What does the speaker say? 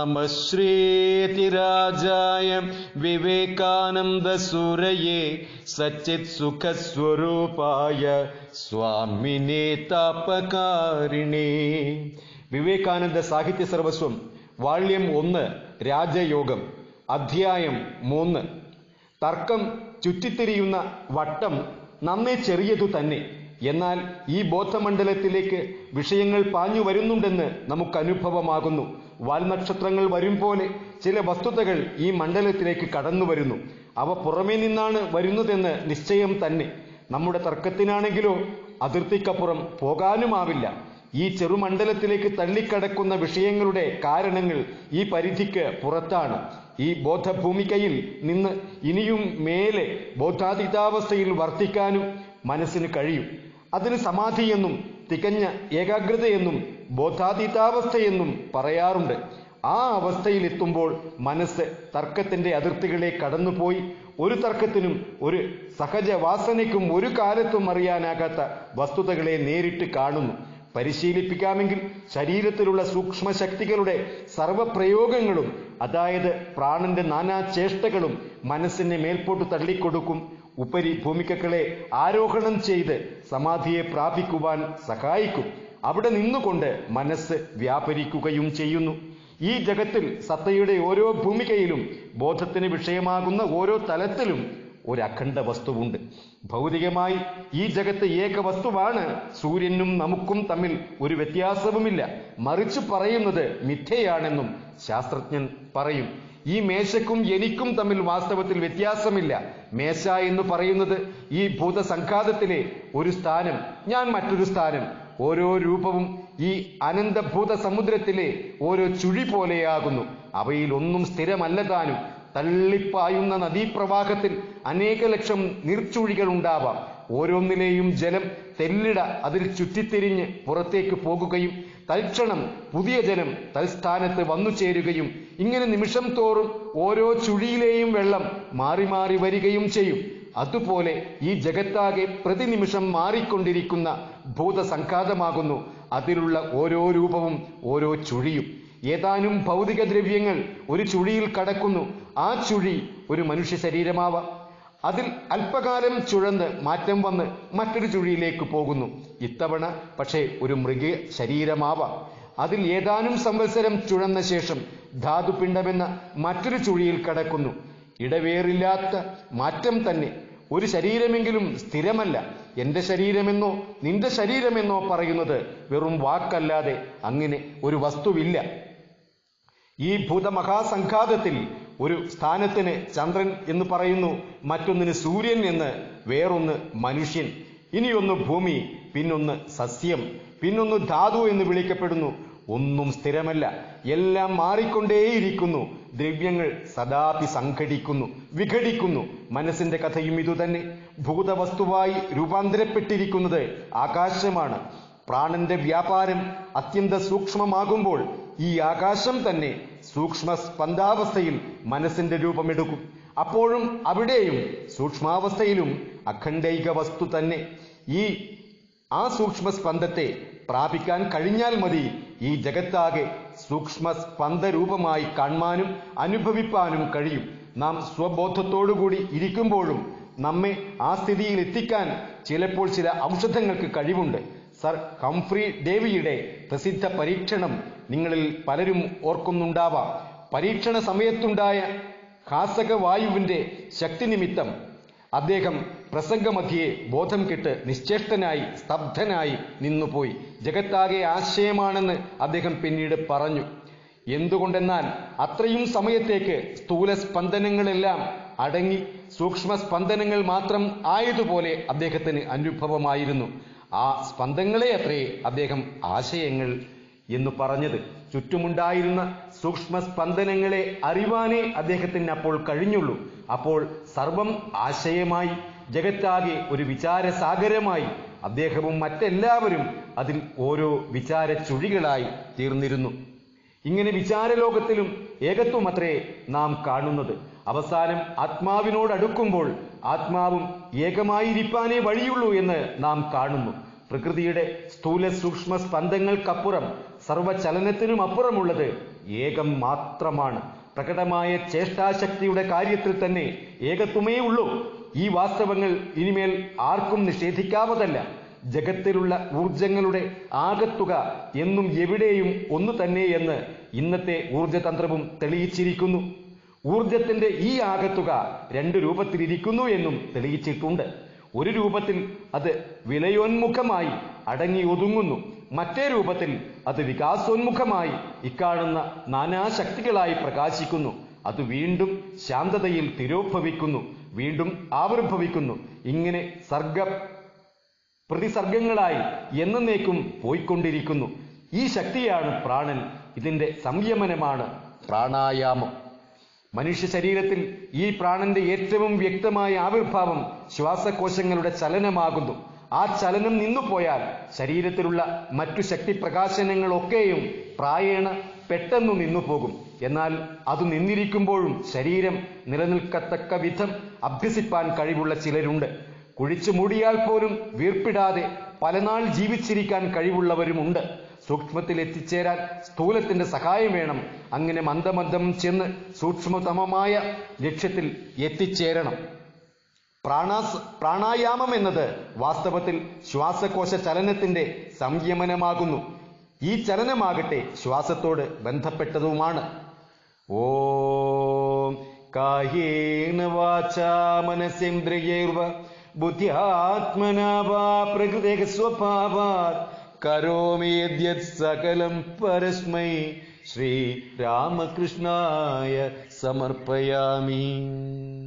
നമശ്രീതിരാജായ വിവേകാനന്ദസുരയെ സച്ചിത് സുഖസ്വരൂപായ സ്വാമിനെ താപകാരിണേ വിവേകാനന്ദ സാഹിത്യ സർവസ്വം വാള്യം ഒന്ന് രാജയോഗം അധ്യായം മൂന്ന് തർക്കം ചുറ്റിത്തിരിയുന്ന വട്ടം നന്നേ ചെറിയതു തന്നെ എന്നാൽ ഈ ബോധമണ്ഡലത്തിലേക്ക് വിഷയങ്ങൾ പാഞ്ഞു വരുന്നുണ്ടെന്ന് നമുക്ക് അനുഭവമാകുന്നു വാൽനക്ഷത്രങ്ങൾ വരും പോലെ ചില വസ്തുതകൾ ഈ മണ്ഡലത്തിലേക്ക് കടന്നു വരുന്നു അവ പുറമേ നിന്നാണ് വരുന്നതെന്ന് നിശ്ചയം തന്നെ നമ്മുടെ തർക്കത്തിനാണെങ്കിലോ അതിർത്തിക്കപ്പുറം പോകാനുമാവില്ല ഈ ചെറുമണ്ഡലത്തിലേക്ക് തള്ളിക്കടക്കുന്ന വിഷയങ്ങളുടെ കാരണങ്ങൾ ഈ പരിധിക്ക് പുറത്താണ് ഈ ബോധഭൂമികയിൽ നിന്ന് ഇനിയും മേലെ ബോധാതീതാവസ്ഥയിൽ വർത്തിക്കാനും മനസ്സിന് കഴിയും അതിന് സമാധിയെന്നും തികഞ്ഞ ഏകാഗ്രതയെന്നും ബോധാതീതാവസ്ഥയെന്നും പറയാറുണ്ട് ആ അവസ്ഥയിൽ എത്തുമ്പോൾ മനസ്സ് തർക്കത്തിന്റെ അതിർത്തികളെ കടന്നുപോയി ഒരു തർക്കത്തിനും ഒരു സഹജവാസനയ്ക്കും ഒരു കാലത്തും അറിയാനാകാത്ത വസ്തുതകളെ നേരിട്ട് കാണുന്നു പരിശീലിപ്പിക്കാമെങ്കിൽ ശരീരത്തിലുള്ള സൂക്ഷ്മശക്തികളുടെ സർവപ്രയോഗങ്ങളും അതായത് പ്രാണന്റെ നാനാ ചേഷ്ടകളും മനസ്സിനെ മേൽപോട്ട് തള്ളിക്കൊടുക്കും ഉപരി ഭൂമികകളെ ആരോഹണം ചെയ്ത് സമാധിയെ പ്രാപിക്കുവാൻ സഹായിക്കും അവിടെ നിന്നുകൊണ്ട് മനസ്സ് വ്യാപരിക്കുകയും ചെയ്യുന്നു ഈ ജഗത്തിൽ സത്തയുടെ ഓരോ ഭൂമികയിലും ബോധത്തിന് വിഷയമാകുന്ന ഓരോ തലത്തിലും ഒരു അഖണ്ഡ വസ്തുവുണ്ട് ഭൗതികമായി ഈ ജഗത്ത് ഏക വസ്തുവാണ് സൂര്യനും നമുക്കും തമ്മിൽ ഒരു വ്യത്യാസവുമില്ല മറിച്ച് പറയുന്നത് മിഥ്യയാണെന്നും ശാസ്ത്രജ്ഞൻ പറയും ഈ മേശക്കും എനിക്കും തമ്മിൽ വാസ്തവത്തിൽ വ്യത്യാസമില്ല മേശ എന്ന് പറയുന്നത് ഈ ഭൂതസംഘാതത്തിലെ ഒരു സ്ഥാനം ഞാൻ മറ്റൊരു സ്ഥാനം ഓരോ രൂപവും ഈ അനന്തഭൂത സമുദ്രത്തിലെ ഓരോ ചുഴി പോലെയാകുന്നു അവയിൽ ഒന്നും സ്ഥിരമല്ല താനും തള്ളിപ്പായുന്ന നദീപ്രവാഹത്തിൽ അനേക ലക്ഷം നീർച്ചുഴികൾ ഉണ്ടാവാം ഓരോന്നിലെയും ജലം തെല്ലിട അതിൽ ചുറ്റിത്തിരിഞ്ഞ് പുറത്തേക്ക് പോകുകയും തൽക്ഷണം പുതിയ ജലം തൽസ്ഥാനത്ത് വന്നു ചേരുകയും ഇങ്ങനെ നിമിഷം തോറും ഓരോ ചുഴിയിലെയും വെള്ളം മാറി മാറി വരികയും ചെയ്യും അതുപോലെ ഈ ജഗത്താകെ പ്രതിനിമിഷം മാറിക്കൊണ്ടിരിക്കുന്ന ഭൂതസംഘാതമാകുന്നു അതിലുള്ള ഓരോ രൂപവും ഓരോ ചുഴിയും ഏതാനും ഭൗതിക ദ്രവ്യങ്ങൾ ഒരു ചുഴിയിൽ കടക്കുന്നു ആ ചുഴി ഒരു മനുഷ്യ ശരീരമാവാം അതിൽ അല്പകാലം ചുഴന്ന് മാറ്റം വന്ന് മറ്റൊരു ചുഴിയിലേക്ക് പോകുന്നു ഇത്തവണ പക്ഷേ ഒരു മൃഗ ശരീരമാവാം അതിൽ ഏതാനും സംവത്സരം ചുഴന്ന ശേഷം ധാതുപിണ്ഡമെന്ന മറ്റൊരു ചുഴിയിൽ കടക്കുന്നു ഇടവേറില്ലാത്ത മാറ്റം തന്നെ ഒരു ശരീരമെങ്കിലും സ്ഥിരമല്ല എന്റെ ശരീരമെന്നോ നിന്റെ ശരീരമെന്നോ പറയുന്നത് വെറും വാക്കല്ലാതെ അങ്ങനെ ഒരു വസ്തുവില്ല ഈ ഭൂതമഹാസംഘാതത്തിൽ ഒരു സ്ഥാനത്തിന് ചന്ദ്രൻ എന്ന് പറയുന്നു മറ്റൊന്നിന് സൂര്യൻ എന്ന് വേറൊന്ന് മനുഷ്യൻ ഇനിയൊന്ന് ഭൂമി പിന്നൊന്ന് സസ്യം പിന്നൊന്ന് ധാതു എന്ന് വിളിക്കപ്പെടുന്നു ഒന്നും സ്ഥിരമല്ല എല്ലാം മാറിക്കൊണ്ടേയിരിക്കുന്നു ദ്രവ്യങ്ങൾ സദാപി സംഘടിക്കുന്നു വിഘടിക്കുന്നു മനസ്സിന്റെ കഥയും ഇതുതന്നെ ഭൂതവസ്തുവായി രൂപാന്തരപ്പെട്ടിരിക്കുന്നത് ആകാശമാണ് പ്രാണന്റെ വ്യാപാരം അത്യന്ത സൂക്ഷ്മമാകുമ്പോൾ ഈ ആകാശം തന്നെ സൂക്ഷ്മ സ്പന്ദാവസ്ഥയിൽ മനസ്സിന്റെ രൂപമെടുക്കും അപ്പോഴും അവിടെയും സൂക്ഷ്മാവസ്ഥയിലും അഖണ്ഡൈക വസ്തു തന്നെ ഈ ആ സൂക്ഷ്മ സ്പന്ദത്തെ പ്രാപിക്കാൻ കഴിഞ്ഞാൽ മതി ഈ ജഗത്താകെ സൂക്ഷ്മ സ്പന്ദരൂപമായി കാണുവാനും അനുഭവിപ്പാനും കഴിയും നാം സ്വബോധത്തോടുകൂടി ഇരിക്കുമ്പോഴും നമ്മെ ആ സ്ഥിതിയിൽ എത്തിക്കാൻ ചിലപ്പോൾ ചില ഔഷധങ്ങൾക്ക് കഴിവുണ്ട് സർ ഹംഫ്രി ഡേവിയുടെ പ്രസിദ്ധ പരീക്ഷണം നിങ്ങളിൽ പലരും ഓർക്കുന്നുണ്ടാവാം പരീക്ഷണ സമയത്തുണ്ടായ ഹാസകവായുവിന്റെ ശക്തി നിമിത്തം അദ്ദേഹം പ്രസംഗമധ്യേ ബോധം കെട്ട് നിശ്ചേഷ്ടനായി സ്തബ്ധനായി നിന്നുപോയി ജഗത്താകെ ആശയമാണെന്ന് അദ്ദേഹം പിന്നീട് പറഞ്ഞു എന്തുകൊണ്ടെന്നാൽ അത്രയും സമയത്തേക്ക് സ്ഥൂല സ്പന്ദനങ്ങളെല്ലാം അടങ്ങി സൂക്ഷ്മ സ്പന്ദനങ്ങൾ മാത്രം ആയതുപോലെ അദ്ദേഹത്തിന് അനുഭവമായിരുന്നു ആ സ്പന്ദങ്ങളെ അത്രേ അദ്ദേഹം ആശയങ്ങൾ എന്ന് പറഞ്ഞത് ചുറ്റുമുണ്ടായിരുന്ന സൂക്ഷ്മ സ്പന്ദനങ്ങളെ അറിവാനേ അദ്ദേഹത്തിന് അപ്പോൾ കഴിഞ്ഞുള്ളൂ അപ്പോൾ സർവം ആശയമായി ജഗത്താകെ ഒരു വിചാരസാഗരമായി അദ്ദേഹവും മറ്റെല്ലാവരും അതിൽ ഓരോ വിചാര ചുഴികളായി തീർന്നിരുന്നു ഇങ്ങനെ വിചാരലോകത്തിലും ഏകത്വമത്രേ നാം കാണുന്നത് അവസാനം ആത്മാവിനോടടുക്കുമ്പോൾ ആത്മാവും ഏകമായിരിക്കാനേ വഴിയുള്ളൂ എന്ന് നാം കാണുന്നു പ്രകൃതിയുടെ സ്ഥൂല സൂക്ഷ്മ സ്പന്ദങ്ങൾക്കപ്പുറം സർവചലനത്തിനും അപ്പുറമുള്ളത് ഏകം മാത്രമാണ് പ്രകടമായ ചേഷ്ടാശക്തിയുടെ കാര്യത്തിൽ തന്നെ ഏകത്വമേ ഉള്ളൂ ഈ വാസ്തവങ്ങൾ ഇനിമേൽ ആർക്കും നിഷേധിക്കാവതല്ല ജഗത്തിലുള്ള ഊർജങ്ങളുടെ ആകത്തുക എന്നും എവിടെയും ഒന്നു തന്നെയെന്ന് ഇന്നത്തെ ഊർജതന്ത്രവും തെളിയിച്ചിരിക്കുന്നു ഊർജത്തിന്റെ ഈ ആകത്തുക രണ്ട് രൂപത്തിലിരിക്കുന്നു എന്നും തെളിയിച്ചിട്ടുണ്ട് ഒരു രൂപത്തിൽ അത് വിലയോന്മുഖമായി അടങ്ങി ഒതുങ്ങുന്നു മറ്റേ രൂപത്തിൽ അത് വികാസോന്മുഖമായി ഇക്കാണുന്ന നാനാശക്തികളായി പ്രകാശിക്കുന്നു അത് വീണ്ടും ശാന്തതയിൽ തിരോഭവിക്കുന്നു വീണ്ടും ആവിർഭവിക്കുന്നു ഇങ്ങനെ സർഗ പ്രതിസർഗങ്ങളായി എന്നേക്കും പോയിക്കൊണ്ടിരിക്കുന്നു ഈ ശക്തിയാണ് പ്രാണൻ ഇതിന്റെ സംയമനമാണ് പ്രാണായാമം മനുഷ്യ ശരീരത്തിൽ ഈ പ്രാണന്റെ ഏറ്റവും വ്യക്തമായ ആവിർഭാവം ശ്വാസകോശങ്ങളുടെ ചലനമാകുന്നു ആ ചലനം നിന്നുപോയാൽ ശരീരത്തിലുള്ള മറ്റു ശക്തി പ്രകാശനങ്ങളൊക്കെയും പ്രായേണ പെട്ടെന്ന് നിന്നുപോകും എന്നാൽ അത് നിന്നിരിക്കുമ്പോഴും ശരീരം നിലനിൽക്കത്തക്ക വിധം അഭ്യസിപ്പാൻ കഴിവുള്ള ചിലരുണ്ട് കുഴിച്ചു മൂടിയാൽ പോലും വീർപ്പിടാതെ പലനാൾ ജീവിച്ചിരിക്കാൻ കഴിവുള്ളവരുമുണ്ട് സൂക്ഷ്മത്തിൽ എത്തിച്ചേരാൻ സ്ഥൂലത്തിന്റെ സഹായം വേണം അങ്ങനെ മന്ദമന്ദം ചെന്ന് സൂക്ഷ്മതമമായ ലക്ഷ്യത്തിൽ എത്തിച്ചേരണം പ്രാണാസ് പ്രാണായാമം എന്നത് വാസ്തവത്തിൽ ശ്വാസകോശ ചലനത്തിന്റെ സംയമനമാകുന്നു ഈ ചലനമാകട്ടെ ശ്വാസത്തോട് ബന്ധപ്പെട്ടതുമാണ് ഓം കായേന വാചാ മനസേന്ദ്രിയൈർവ ബുദ്ധ്യാത്മനാ വാ പ്രകൃതേ സ്വഭാവാത് കരോമി യദ്യത് സകലം പരസ്മൈ ശ്രീ രാമകൃഷ്ണായ സമർപ്പയാമി